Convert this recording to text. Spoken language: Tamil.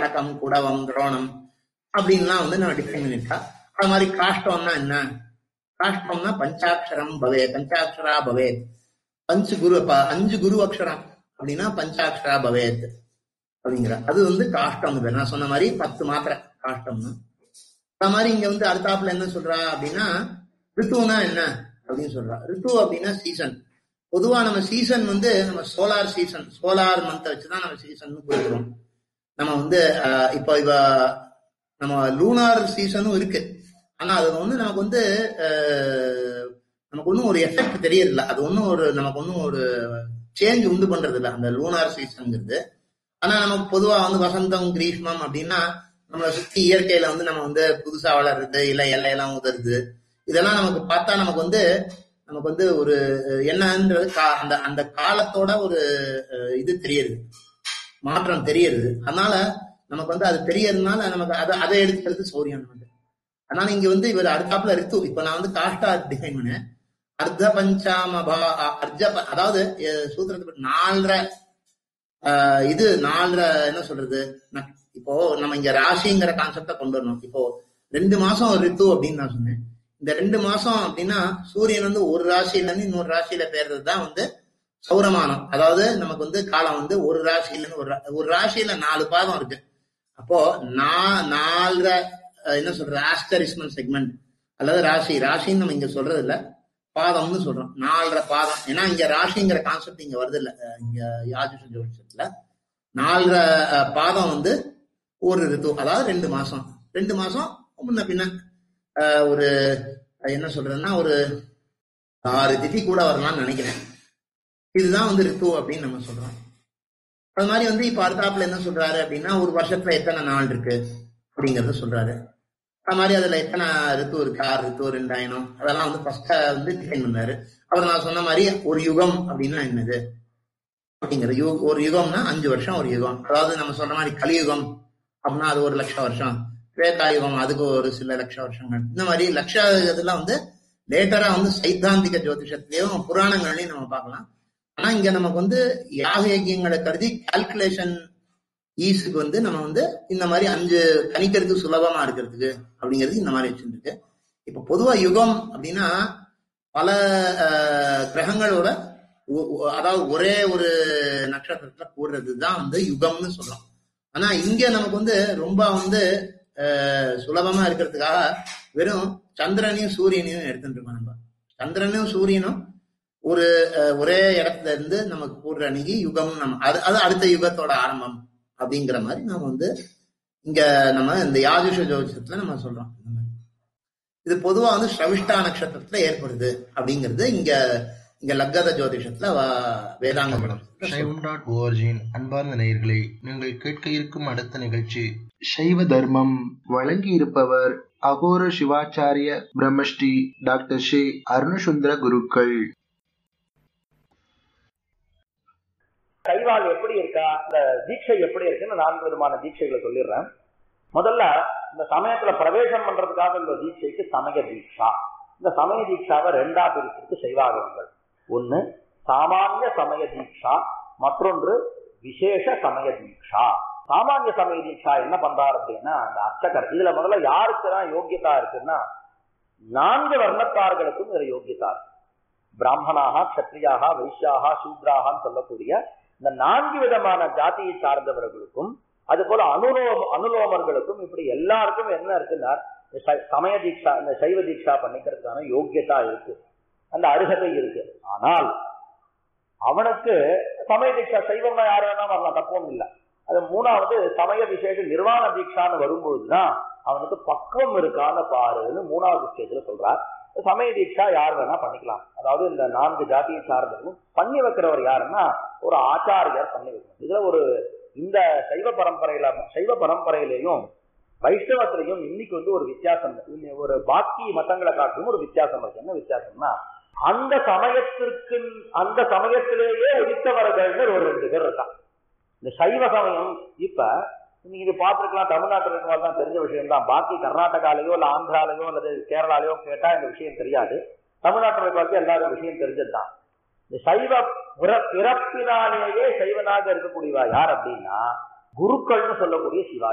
கடகம் குடவம் துரோணம் அப்படின்லாம் வந்து நம்ம டிஃபைன் பண்ணிட்டா அது மாதிரி காஷ்டம்னா என்ன காஷ்டம்னா பஞ்சாட்சரம் பவே பஞ்சாட்சரா பவேத் பஞ்சு குரு ப- அஞ்சு குரு அக்ஷரம் அப்படின்னா பஞ்சாட்சரா பவேத் அப்படிங்கிற அது வந்து காஷ்டம் இது நான் சொன்ன மாதிரி பத்து மாத்திரை காஷ்டம்னு அது மாதிரி இங்க வந்து அடுத்தாப்புல என்ன சொல்றா அப்படின்னா ரித்துனா என்ன அப்படின்னு சொல்றா ரித்து அப்படின்னா சீசன் பொதுவா நம்ம சீசன் வந்து நம்ம சோலார் சீசன் சோலார் மந்த் வச்சுதான் நம்ம சீசன் கொடுக்குறோம் நம்ம வந்து ஆஹ், இப்போ இவ நம்ம லூனார் சீசனும் இருக்கு ஆனா அது வந்து நமக்கு வந்து ஆஹ், நமக்கு ஒன்றும் ஒரு எஃபெக்ட் தெரியறதில்ல அது ஒன்றும் ஒரு நமக்கு ஒன்றும் ஒரு சேஞ்ச் உண்டு பண்றது இல்ல அந்த லூனார் சீசன்ங்கிறது ஆனா நமக்கு பொதுவா வந்து வசந்தம் கிரீஷ்மம் அப்படின்னா நம்மளை சுத்தி இயற்கையில வந்து நம்ம வந்து புதுசா வளருது இல்ல எல்லையெல்லாம் உதருது இதெல்லாம் நமக்கு பார்த்தா நமக்கு வந்து நமக்கு வந்து ஒரு அஹ், என்னன்றது கா- அந்த அந்த காலத்தோட ஒரு அஹ், இது தெரியுது மாற்றம் தெரியுது அதனால நமக்கு வந்து அது தெரியறதுனால நமக்கு அதை அதை எடுத்துக்கிறது சௌரியம் நமக்கு அதனால இங்க வந்து இவர் அடுத்தாப்புல ரித்து இப்ப நான் வந்து காஷ்டா டிஃபைன் பண்ணேன் அர்த்த பஞ்சாம பா- அ- அர்த்த ப- அதாவது அஹ், சூத்திரத்துக்கு நாலரை ஆஹ், இது நாலரை என்ன சொல்றது ந- இப்போ நம்ம இங்க ராசிங்கிற கான்செப்ட கொண்டு வரணும் இப்போ ரெண்டு மாசம் ஒரு ரித்து அப்படின்னு நான் சொன்னேன் இந்த ரெண்டு மாசம் அப்படின்னா சூரியன் வந்து ஒரு ராசியில இருந்து இன்னொரு ராசியில பெயர்றது தான் வந்து சௌரமானம் அதாவது நமக்கு வந்து காலம் வந்து ஒரு ராசியில இருந்து ஒரு ரா- ஒரு ராசியில நாலு பாதம் இருக்கு அப்போ நா- நாலரை அஹ், என்ன சொல்றது ஆஸ்டரிஸ்மல் செக்மெண்ட் அல்லது ராசி ராசின்னு நம்ம இங்க சொல்றது இல்ல பாதம்னு சொல்றோம் நாலரை பாதம் ஏன்னா இங்க ராசிங்கிற கான்செப்ட் இங்க வருது இல்ல அஹ், இங்க யாஜுஷ ஜோதிஷத்துல நாலரை அஹ், பாதம் வந்து ஒரு ரித்து அதாவது ரெண்டு மாசம் ரெண்டு மாசம் முன்ன பின்ன அஹ், ஒரு அஹ், என்ன சொல்றதுன்னா ஒரு ஆறு திதி கூட வரலாம்னு நினைக்கிறேன் இதுதான் வந்து ரித்து அப்படின்னு நம்ம சொல்றோம் அது மாதிரி வந்து இப்ப அடுத்தாப்புல என்ன சொல்றாரு அப்படின்னா ஒரு வருஷத்துல எத்தனை நாள் இருக்கு அப்படிங்கறத சொல்றாரு அது மாதிரி அதுல எத்தனை ரித்து இருக்கு ஆறு ரித்து ரெண்டாயிரம் அதெல்லாம் வந்து ஃபர்ஸ்ட் வந்து டிஃபைன் பண்ணாரு அப்புறம் நான் சொன்ன மாதிரி ஒரு யுகம் அப்படின்னா என்னது அப்படிங்கிற யு ஒரு யுகம்னா அஞ்சு வருஷம் ஒரு யுகம் அதாவது நம்ம சொல்ற மாதிரி கலியுகம் அப்படின்னா அது ஒரு லட்சம் வருஷம் திரேதாயுகம் அதுக்கு ஒரு சில லட்ச வருஷங்கள் இந்த மாதிரி லட்ச இதெல்லாம் வந்து லேட்டரா வந்து சைத்தாந்திக ஜோதிஷத்திலையும் புராணங்கள்லயும் நம்ம பார்க்கலாம் ஆனா இங்க நமக்கு வந்து யாக யஜ்யங்களை கருதி கால்குலேஷன் ஈஸுக்கு வந்து நம்ம வந்து இந்த மாதிரி அஞ்சு கணிக்கிறதுக்கு சுலபமா இருக்கிறதுக்கு அப்படிங்கிறது இந்த மாதிரி வச்சிருக்கு இப்ப பொதுவா யுகம் அப்படின்னா பல அஹ், கிரகங்களோட ஒ- ஒ- அதாவது ஒரே ஒரு நட்சத்திரத்துல கூடுறது தான் வந்து யுகம்னு சொல்றோம் ஆனா இங்க நமக்கு வந்து ரொம்ப வந்து அஹ், சுலபமா இருக்கிறதுக்காக வெறும் சந்திரனையும் சூரியனையும் எடுத்துட்டு இருக்கோம் நம்ம சந்திரனும் சூரியனும் ஒரு அஹ், ஒரே இடத்துல இருந்து நமக்கு கூடுற அன்னைக்கு யுகம் நம்ம அது அது அடுத்த யுகத்தோட ஆரம்பம் அப்படிங்கிற மாதிரி நாம வந்து இங்க நம்ம இந்த யாஜுஷ ஜோதிஷத்துல நம்ம சொல்றோம் இந்த மாதிரி. இது பொதுவா வந்து ஸ்ரவிஷ்டா நட்சத்திரத்துல ஏற்படுது அப்படிங்கிறது இங்க இங்க லக்கத ஜோதிஷத்துல வ- வேதாங்க ஜோதிஷத்துல சொல்றோம். சைவம் டாட் ஓஆர்ஜியின் அன்பார்ந்த நேயர்களே நீங்கள் கேட்க இருக்கும் அடுத்த நிகழ்ச்சி சைவ தர்மம் வழங்கி இருப்பவர் அகோர சிவாச்சாரிய பிரம்மஸ்ரீ டாக்டர் ஷே அருணசுந்தர குருக்கள் கைவாள் எப்படி இருக்கா இந்த தீட்சை எப்படி இருக்குன்னு நான்கு விதமான தீட்சைகளை சொல்லிடுறேன் முதல்ல இந்த சமயத்துல பிரவேசம் பண்றதுக்காக இந்த தீட்சைக்கு சமய தீட்சா இந்த சமய தீட்சாவை ரெண்டா பிரிச்சிருக்கு சைவாகவங்கள் ஒண்ணு சாமானிய சமய தீட்சா மற்றொன்று விசேஷ சமய தீட்சா சாமானிய சமய தீட்சா என்ன பண்றாரு அப்படின்னா அந்த அர்ச்சகர் இதுல முதல்ல யாருக்குதான் யோக்கியதா இருக்குன்னா நான்கு வர்ணத்தார்களுக்கும் இதுல யோக்கியதா இருக்கு பிராமணாக கத்திரியாக வைஷ்யாக சூத்ராகான்னு சொல்லக்கூடிய இந்த நான்கு விதமான ஜாதியை சார்ந்தவர்களுக்கும் அது போல அனுலோம அனுலோமர்களுக்கும் இப்படி எல்லாருக்கும் என்ன இருக்குன்னா இந்த ச- சமய தீட்சா இந்த சைவ தீட்சா பண்ணிக்கிறதுக்கான யோக்கியதா இருக்கு அந்த அருகதை இருக்கு ஆனால் அவனுக்கு சமய தீட்சா சைவம்னா யாரு வேணா வரலாம் தப்பும் இல்லை அது மூணாவது சமய விசேஷ நிர்வாண தீட்சான்னு வரும்பொழுதுதான் அவனுக்கு பக்குவம் இருக்கான்னு பாருன்னு மூணாவது ஸ்டேஜ்ல சொல்றார் சமய தீட்சா யார் வேணா பண்ணிக்கலாம் அதாவது இந்த நான்கு ஜாதியை சார்ந்தவர்களும் பண்ணி வைக்கிறவர் யாருன்னா ஒரு ஆச்சாரியர் பண்ணி வைக்கணும் இதுல ஒரு இந்த சைவ பரம்பரையில சைவ பரம்பரையிலையும் வைஷ்ணவத்திலையும் இன்னைக்கு வந்து ஒரு வித்தியாசம் இருக்கு. ஒரு பாக்கி மதங்களை காட்டிலும் ஒரு வித்தியாசம் இருக்கு என்ன வித்தியாசம்னா அந்த சமயத்திற்கு அந்த சமயத்திலேயே உதித்தவர்கள்னு ஒரு ரெண்டு பேர் இருக்கான் இந்த சைவ சமயம் இப்ப நீங்க இது பார்த்திருக்கலாம் தமிழ்நாட்டில் இருக்கிறவங்க தான் தெரிஞ்ச விஷயம் தான் பாக்கி கர்நாடகாலேயோ இல்ல ஆந்திராலேயோ அல்லது கேரளாலேயோ கேட்டா இந்த விஷயம் தெரியாது தமிழ்நாட்டில் இருக்கிறவங்க எல்லாரும் விஷயம் தெரிஞ்சதுதான் இந்த சைவ பிற- பிறப்பினாலேயே சைவனாக இருக்கக்கூடியவா யார் அப்படின்னா குருக்கள்னு சொல்லக்கூடிய சிவா